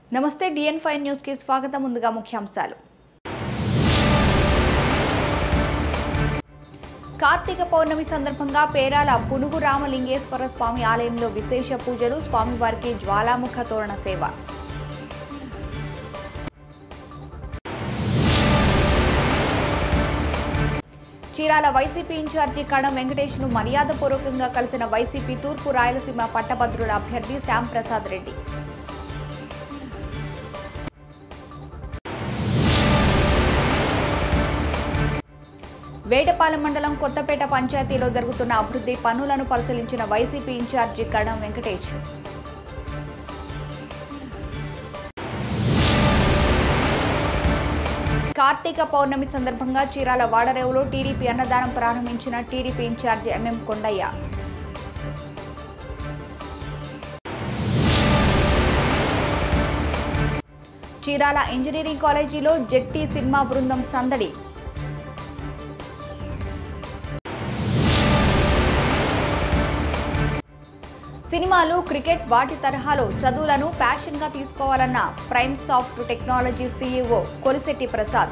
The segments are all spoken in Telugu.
నమస్తే డిఎన్ ఫైవ్ న్యూస్ కి స్వాగతం ముందుగా ముఖ్యాంశాలు కార్తీక పౌర్ణమి సందర్భంగా పేరాల పునుగు రామలింగేశ్వర స్వామి ఆలయంలో విశేష పూజలు స్వామివారికి జ్వాలాముఖ తోరణ సేవ చీరాల వైసీపీ ఇన్ఛార్జి కడం వెంకటేష్ ను మర్యాదపూర్వకంగా కలిసిన వైసీపీ తూర్పు రాయలసీమ పట్టభద్రుల అభ్యర్థి శ్యాంప్రసాద్ రెడ్డి వేటపాలెం మండలం కొత్తపేట పంచాయతీలో జరుగుతున్న అభివృద్ధి పనులను పరిశీలించిన వైసీపీ ఇన్ఛార్జి కడం వెంకటేష్ కార్తీక పౌర్ణమి సందర్భంగా చీరాల వాడరేవులో టీడీపీ అన్నదానం ప్రారంభించిన TDP incharge MM Kondaiah Chirala engineering కాలేజీలో జెట్టి సినిమా బృందం సందడి సినిమాలు క్రికెట్ వాటి తరహాలో చదువులను ప్యాషన్గా తీసుకోవాలన్న Prime Soft Technology CEO Kolisetti Prasad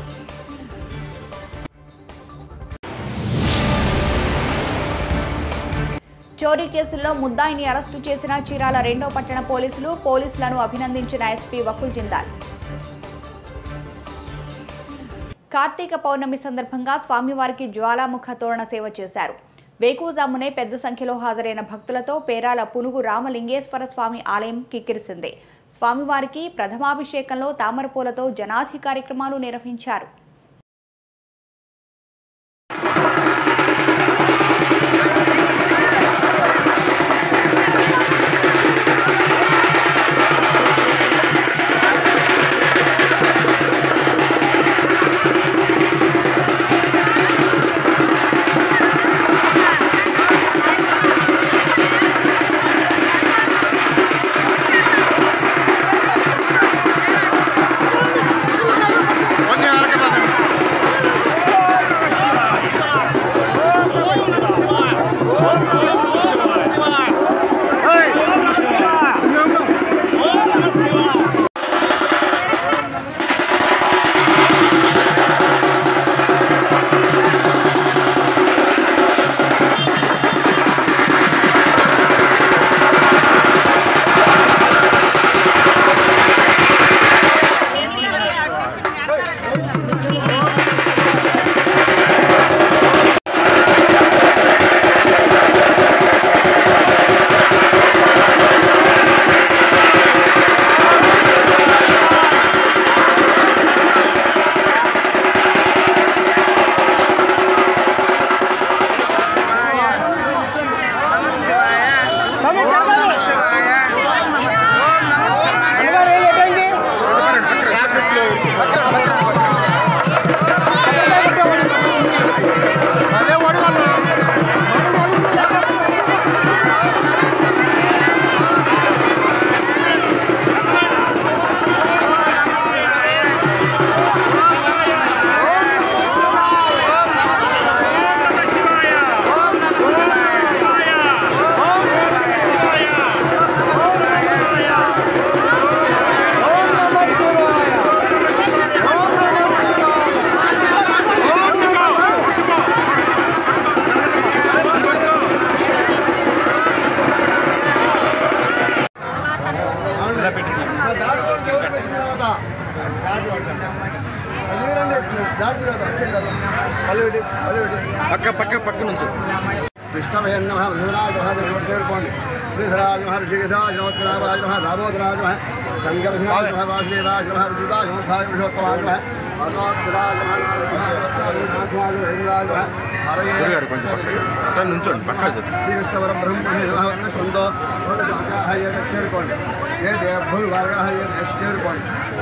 చోరీ కేసుల్లో ముద్దాయిని అరెస్టు చేసిన చీరాల రెండో పట్టణ పోలీసులు పోలీసులను అభినందించిన ఎస్పీ వకుల్ జిందాల్ కార్తీక పౌర్ణమి సందర్భంగా స్వామివారికి జ్వాలాముఖ తోరణ సేవ చేశారు వేకువజామునే పెద్ద సంఖ్యలో హాజరైన భక్తులతో పేరాల పునుగు రామలింగేశ్వర స్వామి ఆలయం కిక్కిరిసింది స్వామివారికి ప్రథమాభిషేకంలో తామరపూలతో జనాధి కార్యక్రమాలు నిర్వహించారు ಒಂದೇ ಆರಕ್ಕೆ ಬಂದೆ పక్క పక్క పక్క నుంచి విష్ణవే నమ మధురాజ మహా చేరుకోండి శ్రీధరాజ మహా ఋషికేశాజ నమస్కరాజ మహా దామోదరాజ మహా శంకరసింహాజ మహా వాసుదేవాజ మహా రుజుదాజ మహా భావి పురుషోత్తమాజ మహా భగవద్రాజ గురుగారు కొంచెం పక్క అట్లా నుంచోండి పక్క చెప్పు శ్రీకృష్ణవర బ్రహ్మ సంతో చేరుకోండి ఏ దేవభూమి వర్గా చేరుకోండి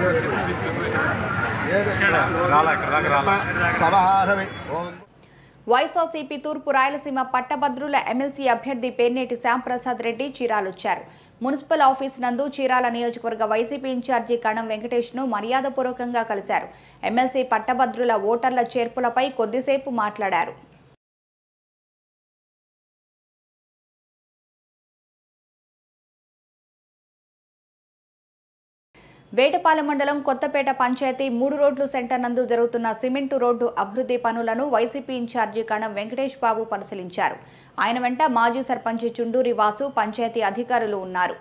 సభహారమి ఓం వైఎస్ఆర్సీపీ తూర్పు రాయలసీమ పట్టభద్రుల ఎమ్మెల్సీ అభ్యర్థి పేర్నేటి శ్యాంప్రసాద్ రెడ్డి చీరాలొచ్చారు మున్సిపల్ ఆఫీస్ నందు చీరాల నియోజకవర్గ వైసీపీ ఇన్ఛార్జి కణం వెంకటేష్ ను మర్యాదపూర్వకంగా కలిశారు ఎమ్మెల్సీ పట్టభద్రుల ఓటర్ల చేర్పులపై కొద్దిసేపు మాట్లాడారు వేటపాలెం మండలం కొత్తపేట పంచాయతీ మూడు రోడ్లు సెంటర్ నందు జరుగుతున్న సిమెంటు రోడ్డు అభివృద్ధి పనులను వైసీపీ ఇన్ఛార్జి కణం వెంకటేష్ బాబు పరిశీలించారు ఆయన వెంట మాజీ సర్పంచ్ చుండూరి వాసు పంచాయతీ అధికారులు ఉన్నారు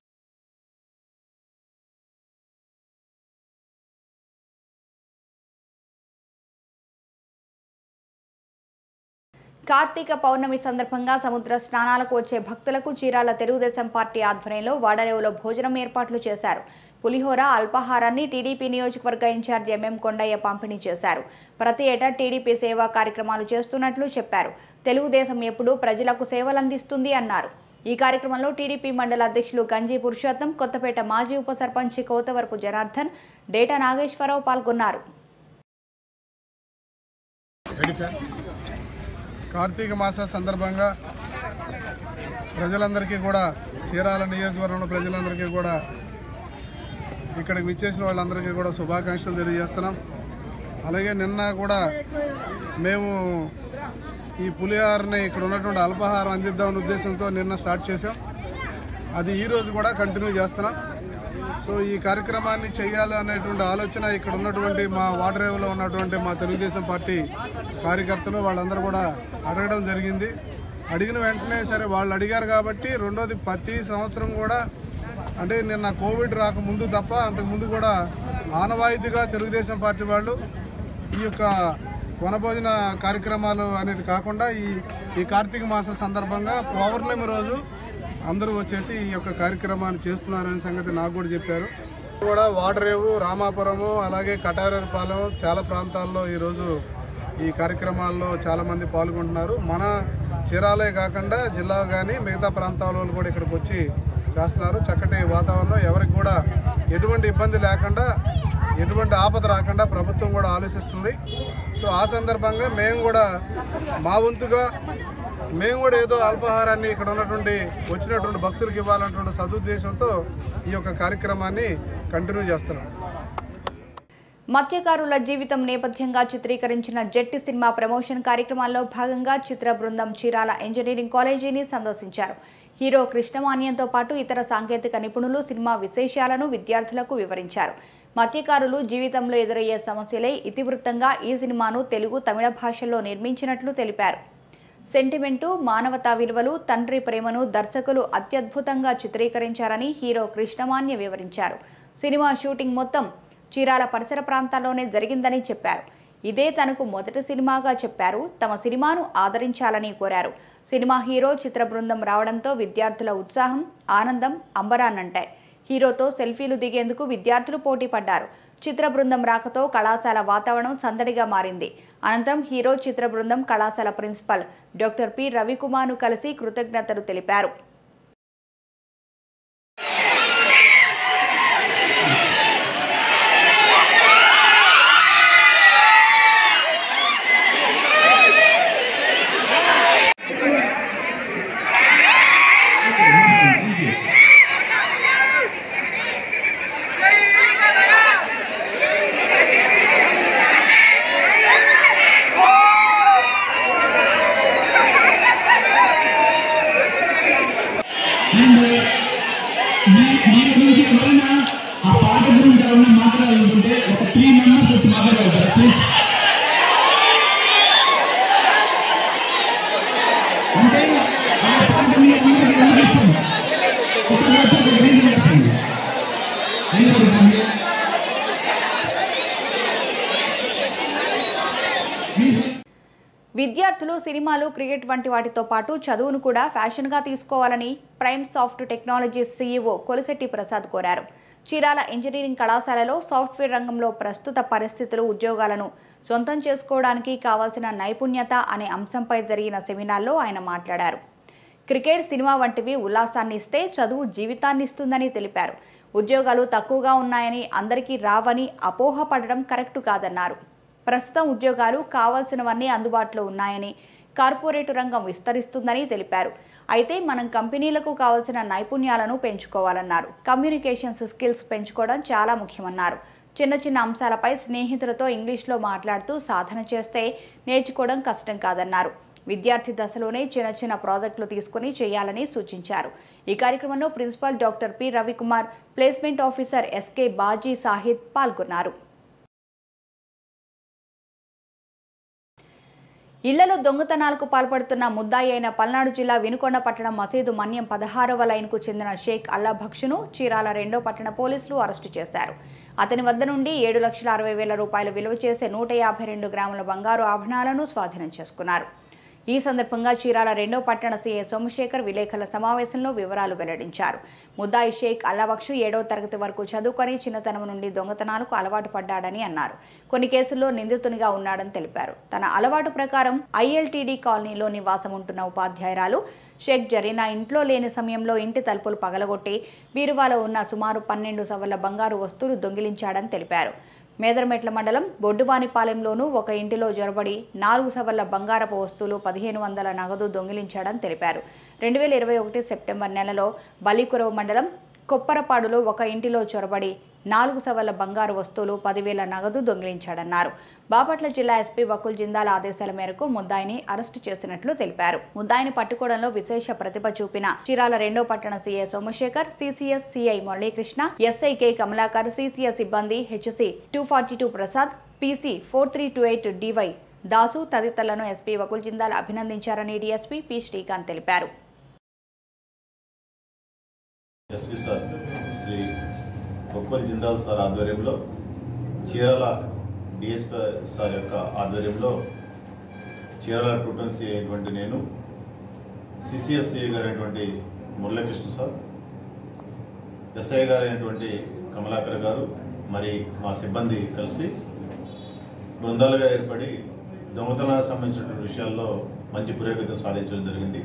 కార్తీక పౌర్ణమి సందర్భంగా సముద్ర స్నానాలకు వచ్చే భక్తులకు చీరాల తెలుగుదేశం పార్టీ ఆధ్వర్యంలో వాడరేవులో భోజనం ఏర్పాట్లు చేశారు పులిహోర అల్పాహారాన్ని టీడీపీ నియోజకవర్గ ఇన్ఛార్జ్ ఎంఎం కొండయ్య పంపిణీ చేశారు ప్రతి ఏటా టీడీపీ సేవా కార్యక్రమాలు చేస్తున్నట్లు చెప్పారు తెలుగుదేశం ఎప్పుడూ ప్రజలకు సేవలందిస్తుంది అన్నారు ఈ కార్యక్రమంలో టీడీపీ మండల అధ్యక్షులు గంజి పురుషోత్తం కొత్తపేట మాజీ ఉప సర్పంచ్ కోతవరపు జనార్దన్ డేటా నాగేశ్వరరావు పాల్గొన్నారు రెడీ సార్ కార్తీక మాస సందర్భంగా ప్రజలందరికీ కూడా చీరాల నియోజకవర్గంలో ప్రజలందరికీ కూడా ఇక్కడికి విచ్చేసిన వాళ్ళందరికీ కూడా శుభాకాంక్షలు తెలియజేస్తున్నాం అలాగే నిన్న కూడా మేము ఈ పులిహారని ఇక్కడ ఉన్నటువంటి అల్పాహారం అందిద్దామనే ఉద్దేశంతో నిన్న స్టార్ట్ చేసాం అది ఈ రోజు కూడా కంటిన్యూ చేస్తున్నాం సో ఈ కార్యక్రమాన్ని చేయాలి అనేటువంటి ఆలోచన ఇక్కడ ఉన్నటువంటి మా వాటరేవులో ఉన్నటువంటి మా తెలుగుదేశం పార్టీ కార్యకర్తలు వాళ్ళందరూ కూడా అడగడం జరిగింది అడిగిన వెంటనే సరే వాళ్ళు అడిగారు కాబట్టి రెండోది ప్రతి సంవత్సరం కూడా అంటే నిన్న కోవిడ్ రాకముందు తప్ప అంతకుముందు కూడా ఆనవాయితీగా తెలుగుదేశం పార్టీ వాళ్ళు ఈ యొక్క వనభోజన కార్యక్రమాలు అనేది కాకుండా ఈ ఈ కార్తీక మాసం సందర్భంగా పౌర్ణమి రోజు అందరూ వచ్చేసి ఈ యొక్క కార్యక్రమాన్ని చేస్తున్నారనే సంగతి నాకు కూడా చెప్పారు కూడా వాడరేవు రామాపురము అలాగే కటారేపాలెం చాలా ప్రాంతాల్లో ఈరోజు ఈ కార్యక్రమాల్లో చాలామంది పాల్గొంటున్నారు మన చీరాలే కాకుండా జిల్లా కానీ మిగతా ప్రాంతాల వాళ్ళు కూడా ఇక్కడికి వచ్చి చేస్తున్నారు చక్కటి వాతావరణం ఎవరికి కూడా ఎటువంటి ఇబ్బంది లేకుండా ఎటువంటి ఆపద రాకుండా ప్రభుత్వం కూడా ఆలోచిస్తుంది సో ఆ సందర్భంగా మేము కూడా మా వంతుగా మేము కూడా ఏదో అల్పాహారాన్ని ఇక్కడ ఉన్నటువంటి వచ్చినటువంటి భక్తులకు ఇవ్వాలన్నటువంటి సదుద్దేశంతో ఈ యొక్క కార్యక్రమాన్ని కంటిన్యూ చేస్తున్నాం మత్స్యకారుల జీవితం నేపథ్యంగా చిత్రీకరించిన జట్టి సినిమా ప్రమోషన్ కార్యక్రమాల్లో భాగంగా చిత్ర బృందం చీరాల ఇంజనీరింగ్ కాలేజీని సందర్శించారు హీరో కృష్ణమాన్యంతో పాటు ఇతర సాంకేతిక నిపుణులు సినిమా విశేషాలను విద్యార్థులకు వివరించారు మత్స్యకారులు జీవితంలో ఎదురయ్యే సమస్యలే ఇతివృత్తంగా ఈ సినిమాను తెలుగు తమిళ భాషల్లో నిర్మించినట్లు తెలిపారు సెంటిమెంటు మానవతా విలువలు తండ్రి ప్రేమను దర్శకులు అత్యద్భుతంగా చిత్రీకరించారని హీరో కృష్ణమాన్య వివరించారు సినిమా షూటింగ్ మొత్తం చీరాల పరిసర ప్రాంతాల్లోనే జరిగిందని చెప్పారు ఇదే తనకు మొదటి సినిమాగా చెప్పారు తమ సినిమాను ఆదరించాలని కోరారు సినిమా హీరో చిత్ర బృందం రావడంతో విద్యార్థుల ఉత్సాహం ఆనందం అంబరాన్నంటాయి హీరోతో సెల్ఫీలు దిగేందుకు విద్యార్థులు పోటీ పడ్డారు చిత్ర బృందం రాకతో కళాశాల వాతావరణం సందడిగా మారింది అనంతరం హీరో చిత్ర బృందం కళాశాల ప్రిన్సిపల్ డాక్టర్ పి రవికుమార్ను కలిసి కృతజ్ఞతలు తెలిపారు అండ్ మీ మీ గురించి ఎవరైనా ఆ పాట గురించి ఎవరైనా మాట్లాడాలనుకుంటే ఒక త్రీ మెంబర్స్ వచ్చి మాట్లాడగలుగుతారా ప్లీజ్ అంటే ఆ పాట మీ అందరికీ ఎందుకు ఇష్టం ఒక వచ్చి ఒక రీజన్ చెప్పండి ఎందుకు చెప్పండి మీ విద్యార్థులు సినిమాలు క్రికెట్ వంటి వాటితో పాటు చదువును కూడా ఫ్యాషన్గా తీసుకోవాలని Prime Soft Technologies CEO Kolisetti Prasad కోరారు చీరాల ఇంజనీరింగ్ కళాశాలలో సాఫ్ట్వేర్ రంగంలో ప్రస్తుత పరిస్థితులు ఉద్యోగాలను సొంతం చేసుకోవడానికి కావాల్సిన నైపుణ్యత అనే అంశంపై జరిగిన సెమినార్లో ఆయన మాట్లాడారు క్రికెట్ సినిమా వంటివి ఉల్లాసాన్ని ఇస్తే చదువు జీవితాన్ని ఇస్తుందని తెలిపారు ఉద్యోగాలు తక్కువగా ఉన్నాయని అందరికీ రావని అపోహపడడం కరెక్టు కాదన్నారు ప్రస్తుతం ఉద్యోగాలు కావాల్సినవన్నీ అందుబాటులో ఉన్నాయని కార్పొరేట్ రంగం విస్తరిస్తుందని తెలిపారు అయితే మనం కంపెనీలకు కావాల్సిన నైపుణ్యాలను పెంచుకోవాలన్నారు కమ్యూనికేషన్స్ స్కిల్స్ పెంచుకోవడం చాలా ముఖ్యమన్నారు చిన్న చిన్న అంశాలపై స్నేహితులతో ఇంగ్లీష్లో మాట్లాడుతూ సాధన చేస్తే నేర్చుకోవడం కష్టం కాదన్నారు విద్యార్థి దశలోనే చిన్న చిన్న ప్రాజెక్టులు తీసుకుని చేయాలని సూచించారు ఈ కార్యక్రమంలో principal doctor P Ravikumar placement officer SK Baji Sahid పాల్గొన్నారు ఇళ్లలో దొంగతనాలకు పాల్పడుతున్న ముద్దాయి అయిన పల్నాడు జిల్లా వినుకొండ పట్టణం మసీదు మన్యం పదహారవ లైన్కు చెందిన షేక్ అల్లా భక్షును చీరాల రెండో పట్టణ పోలీసులు అరెస్టు చేశారు అతని వద్ద నుండి ఏడు లక్షల అరవై వేల రూపాయలు విలువ చేసే నూట యాభై రెండు గ్రాముల బంగారు ఆభరణాలను స్వాధీనం చేసుకున్నారు ఈ సందర్భంగా చీరాల రెండో పట్టణ సీఏ సోమశేఖర్ విలేకరుల సమావేశంలో వివరాలు వెల్లడించారు ముద్దాయి షేక్ అల్లాబక్షు ఏడవ తరగతి వరకు చదువుకొని చిన్నతనం నుండి దొంగతనాలకు అలవాటు పడ్డాడని అన్నారు కొన్ని కేసుల్లో నిందితునిగా ఉన్నాడని తెలిపారు తన అలవాటు ప్రకారం ఐఎల్టీడీ కాలనీలో నివాసం ఉంటున్న ఉపాధ్యాయురాలు షేక్ జరీనా ఇంట్లో లేని సమయంలో ఇంటి తలుపులు పగలగొట్టి బీరువాలో ఉన్న సుమారు పన్నెండు సవర్ల బంగారు వస్తువులు దొంగిలించాడని తెలిపారు మేదరమెట్ల మండలం బొడ్డువానిపాలెంలోనూ ఒక ఇంటిలో జొరబడి నాలుగు సవర్ల బంగారపు వస్తువులు పదిహేను వందల నగదు దొంగిలించాడని తెలిపారు రెండు వేల ఇరవై ఒకటి సెప్టెంబర్ నెలలో బలికురవ మండలం కొప్పరపాడులో ఒక ఇంటిలో చొరబడి నాలుగు సవర్ల బంగారు వస్తువులు పదివేల నగదు దొంగిలించాడన్నారు బాపట్ల జిల్లా ఎస్పీ వకుల్ జిందాల ఆదేశాల మేరకు ముద్దాయిని అరెస్టు చేసినట్లు తెలిపారు ముద్దాయిని పట్టుకోవడంలో విశేష ప్రతిభ చూపిన చీరాల రెండో పట్టణ CA Somasekhar CCS CI Muralikrishna SI K Kamalakar CCS సిబ్బంది HC two forty two Prasad PC four three two eight డివై దాసు తదితరులను ఎస్పీ వకుల్ జిందాల్ అభినందించారని డీఎస్పీ పి శ్రీకాంత్ తెలిపారు ఎస్పీ సార్ శ్రీ కొక్కొల్ జిందాల్ సార్ ఆధ్వర్యంలో చీరాల డిఎస్పీ సార్ యొక్క ఆధ్వర్యంలో చీరాల టూటన్సీ అయినటువంటి నేను సిసిఎస్సి గారు అయినటువంటి మురళీకృష్ణ సార్ ఎస్ఐ గారు అయినటువంటి కమలాకర్ గారు మరి మా సిబ్బంది కలిసి బృందాలుగా ఏర్పడి దొంగతనానికి సంబంధించినటువంటి విషయాల్లో మంచి పురోగతిని సాధించడం జరిగింది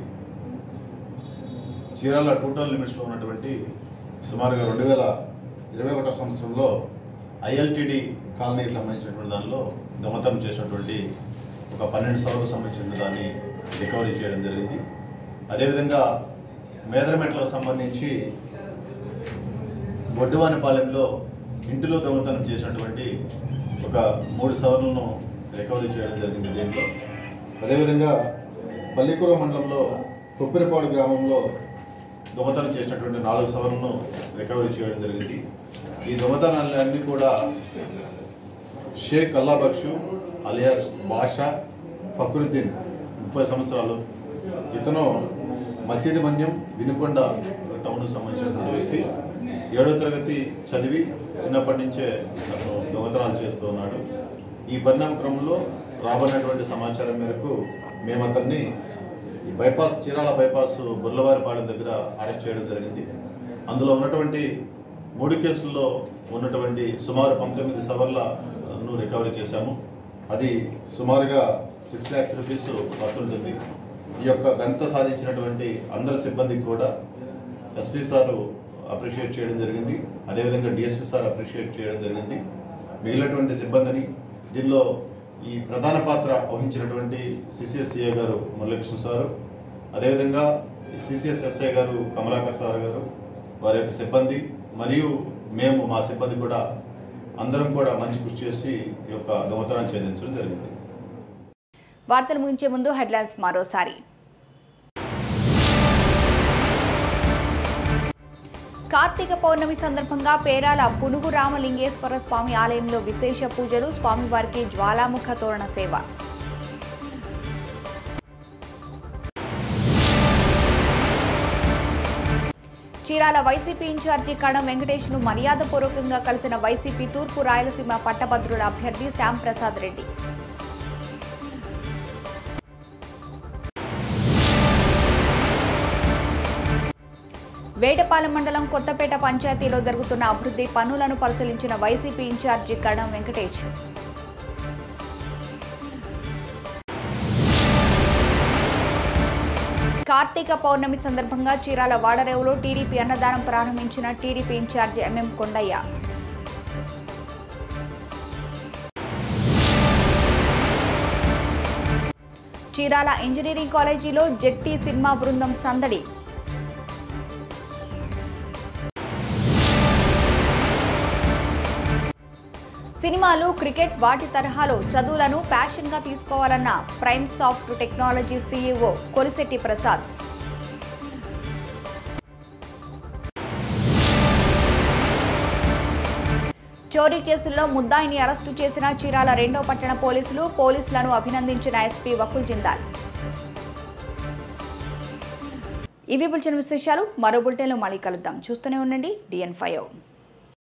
చీరాల టోటల్ లిమిట్స్లో ఉన్నటువంటి సుమారుగా రెండు వేల ఇరవై ఒకటో సంవత్సరంలో ఐఎల్టీడీ కాలనీకి సంబంధించినటువంటి దానిలో దొంగతనం చేసినటువంటి ఒక పన్నెండు సవర్లకు సంబంధించిన దాన్ని రికవరీ చేయడం జరిగింది అదేవిధంగా మేదరమెట్లకు సంబంధించి బొడ్డువానిపాలెంలో ఇంటిలో దొంగతనం చేసినటువంటి ఒక మూడు సవర్లను రికవరీ చేయడం జరిగింది దీంట్లో అదేవిధంగా పల్లికూర మండలంలో కొప్పిరిపాడు గ్రామంలో దొంగతనం చేసినటువంటి నాలుగు సవర్లను రికవరీ చేయడం జరిగింది ఈ దొంగతనాలన్నీ కూడా షేక్ అల్లాబక్షు అలియాస్ బాషా ఫక్రుద్దీన్ ముప్పై సంవత్సరాలు ఇతను మసీదు మన్యం వినుకొండ టౌన్కు సంబంధించినటువంటి వ్యక్తి ఏడో తరగతి చదివి చిన్నప్పటి నుంచే అతను దొంగతనాలు చేస్తూ ఉన్నాడు ఈ పరిణామ క్రమంలో రాబడినటువంటి సమాచారం మేరకు మేము అతన్ని ఈ బైపాస్ చీరాల బైపాస్ బుర్లవారిపాలెం దగ్గర అరెస్ట్ చేయడం జరిగింది అందులో ఉన్నటువంటి మూడు కేసుల్లో ఉన్నటువంటి సుమారు పంతొమ్మిది సవర్లను రికవరీ చేశాము అది సుమారుగా సిక్స్ ల్యాక్స్ రూపీస్ పడుతుంటుంది ఈ యొక్క ఘనత సాధించినటువంటి అందరి సిబ్బందికి కూడా ఎస్పీ సారు అప్రిషియేట్ చేయడం జరిగింది అదేవిధంగా డిఎస్పీ సార్ అప్రిషియేట్ చేయడం జరిగింది మిగిలినటువంటి సిబ్బందిని దీనిలో ఈ ప్రధాన పాత్ర వహించినటువంటి సిసిఎస్సిఏ గారు మురళీకృష్ణ సారు అదేవిధంగా సిసిఎస్ ఎస్ఐ గారు కమలాకర్ సార్ గారు వారి యొక్క సిబ్బంది మరియు మేము మా సిబ్బంది కూడా అందరం కూడా మంచి కృషి చేసి ఈ యొక్క దొంగతనాన్ని ఛేదించడం జరిగింది వార్తలు ముగించే ముందు హెడ్లైన్స్ మరోసారి కార్తీక పౌర్ణమి సందర్భంగా పేరాల పునుగు రామలింగేశ్వర స్వామి ఆలయంలో విశేష పూజలు స్వామివారికి జ్వాలాముఖ తోరణ సేవ చీరాల వైసీపీ ఇన్ఛార్జి కణం వెంకటేష్ ను మర్యాదపూర్వకంగా కలిసిన వైసీపీ తూర్పు రాయలసీమ పట్టభద్రుల అభ్యర్థి శ్యాంప్రసాద్ రెడ్డి వేటపాలెం మండలం కొత్తపేట పంచాయతీలో జరుగుతున్న అభివృద్ధి పనులను పరిశీలించిన వైసీపీ ఇన్ఛార్జి కణం వెంకటేష్ కార్తీక పౌర్ణమి సందర్భంగా చీరాల వాడరేవులో టీడీపీ అన్నదానం ప్రారంభించిన TDP incharge MM Kondaiah Chirala engineering కాలేజీలో జెట్టి సినిమా బృందం సందడి సినిమాలు క్రికెట్ వాటి తరహాలో చదువులను ప్యాషన్గా తీసుకోవాలన్న Prime Soft Technology CEO Kolisetti Prasad చోరీ కేసుల్లో ముద్దాయిని అరెస్టు చేసిన చీరాల రెండో పట్టణ పోలీసులు పోలీసులను అభినందించిన ఎస్పీ వకుల్ జిందాల్ ఇవి బులెటిన్ విశేషాలు మరో బులెటిన్లో మళ్ళీ కలుద్దాం చూస్తూనే ఉండండి డిఎన్ ఫైవ్